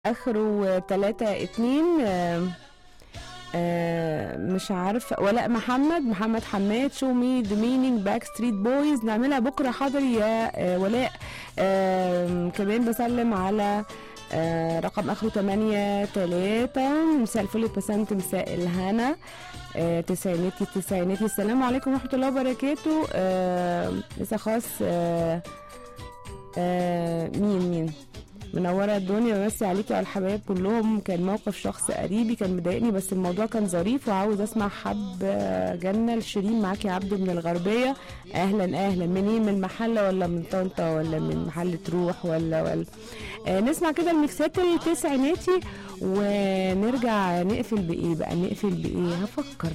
اخره تلاتة اتنين آه، آه، مش عارفه ولاء محمد محمد حماد شو مي ذا مينينج باك ستريت بويز نعملها بكره حاضر يا آه، ولاء آم، كمان بسلم على آه، رقم اخره 8 3 مساء الفل بسنت مساء الهنا آه، تسعيناتي تسعيناتي السلام عليكم ورحمه الله وبركاته آه، لسه خاص آه، آه، مين مين منورة الدنيا بمسي عليكي وعلى الحبايب كلهم كان موقف شخص قريبي كان مضايقني بس الموضوع كان ظريف وعاوز اسمع حب جنة لشيرين معاكي عبده من الغربية اهلا اهلا منين من المحلة ولا من طنطا ولا من محل تروح ولا ولا آه نسمع كده الميكسات التسعيناتي ونرجع نقفل بايه بقى نقفل بايه هفكر